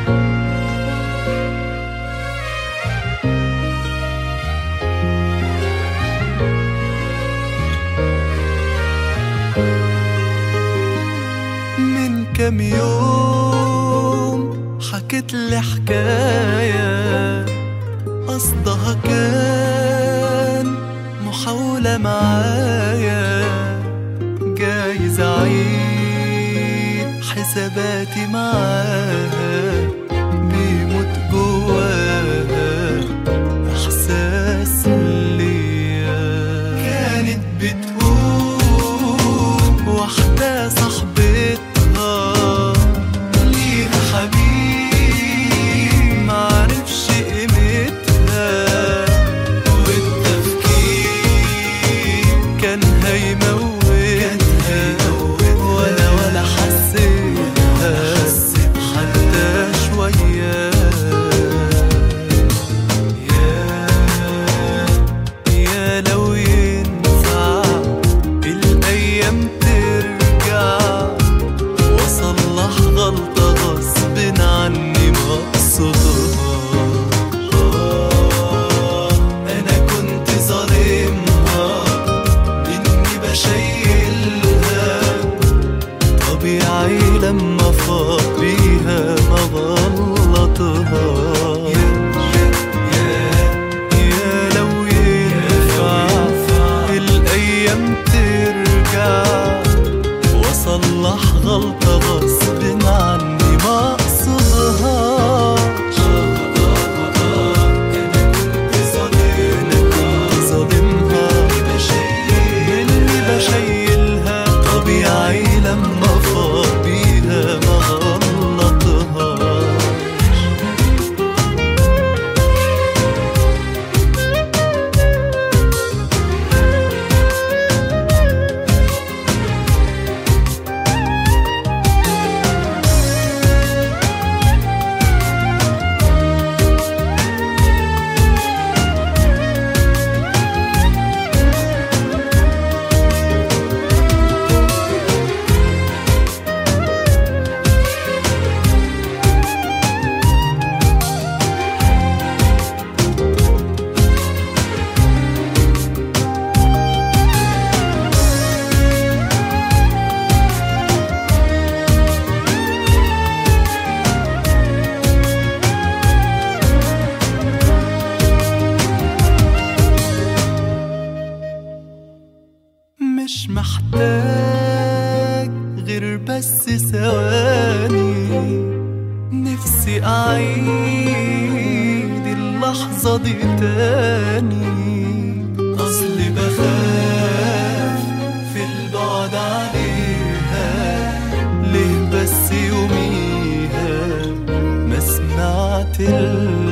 من كام يوم حكت لي حكاية قصدها كان محاولة معايا جايز أعيد حساباتي معاها بيموت جواها إحساس ليا كانت بتقول واحدة صاحبتها ليها حبيب معرفش قيمتها والتفكير كان هيموتها ولا ولا حسيتها حتى شوية يا يا لو ينفع الأيام ترجع وأصلح غلطة غصب عني ما أقصدها أنا كنت ظالمها إني بشيلها طبيعي لما فاض بيها ما غلطهاش يا لو ينفع الأيام ترجع وأصلح غلطة غصب عني ما أقصدهاش أنا كنت ظالمها مني بشيلها طبيعي لما فاض بيها ما غلطهاش مش محتاج غير بس ثواني نفسي أعيد اللحظة دي تاني أصلي بخاف في البعد عليها ليه بس يوميها ما سمعت